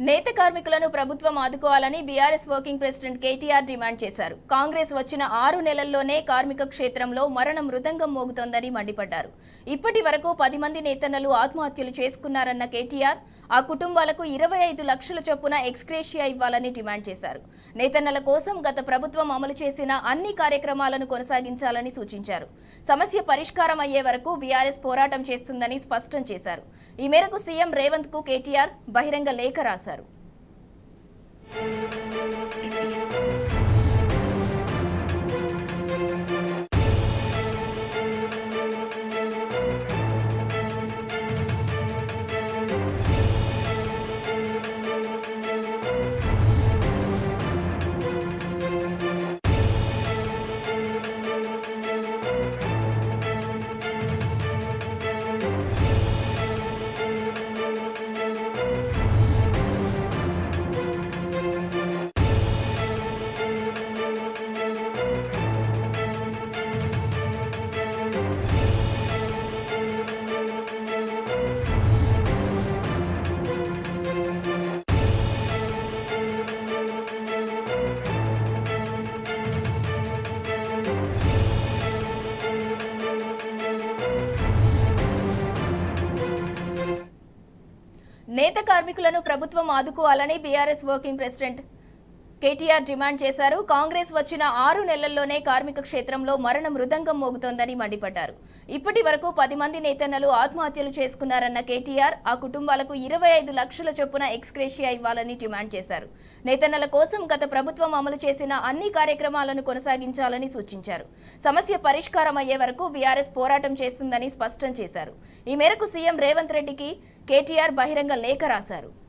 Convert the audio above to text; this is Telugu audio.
నేత కార్మికులను ప్రభుత్వం ఆదుకోవాలని BRS working president KTR demand చేశారు కాంగ్రెస్ వచ్చిన ఆరు నెలల్లోనే కార్మిక క్షేత్రంలో మరణ మృదంగం మోగుతోందని మండిపడ్డారు ఇప్పటి వరకు పది మంది నేతన్నలు ఆత్మహత్యలు చేసుకున్నారన్న కేటీఆర్ ఆ కుటుంబాలకు ఇరవై ఐదు లక్షల చొప్పున ఎక్స్క్రేషియా ఇవ్వాలని డిమాండ్ చేశారు నేతన్నల కోసం గత ప్రభుత్వం అమలు చేసిన అన్ని కార్యక్రమాలను కొనసాగించాలని సూచించారు సమస్య పరిష్కారం అయ్యే వరకు బీఆర్ఎస్ పోరాటం చేస్తుందని స్పష్టం చేశారు ఈ మేరకు సీఎం రేవంత్ కు కేటీఆర్ బహిరంగ లేఖ రాశారు నేత కార్మికులను ప్రభుత్వం ఆదుకోవాలని BRS working president KTR demand చేశారు కాంగ్రెస్ వచ్చిన ఆరు నెలల్లోనే కార్మిక క్షేత్రంలో మరణ మృదంగం మోగుతోందని మండిపడ్డారు ఇప్పటి వరకు పది మంది నేతన్నలు ఆత్మహత్యలు చేసుకున్నారన్న కేటీఆర్ ఆ కుటుంబాలకు ఇరవై ఐదు లక్షల చొప్పున ఎక్స్క్రేషియా ఇవ్వాలని డిమాండ్ చేశారు నేతన్నల కోసం గత ప్రభుత్వం అమలు చేసిన అన్ని కార్యక్రమాలను కొనసాగించాలని సూచించారు సమస్య పరిష్కారం అయ్యే వరకు బీఆర్ఎస్ పోరాటం చేస్తుందని స్పష్టం చేశారు ఈ మేరకు సీఎం రేవంత్ రెడ్డికి కేటీఆర్ బహిరంగ లేఖ రాశారు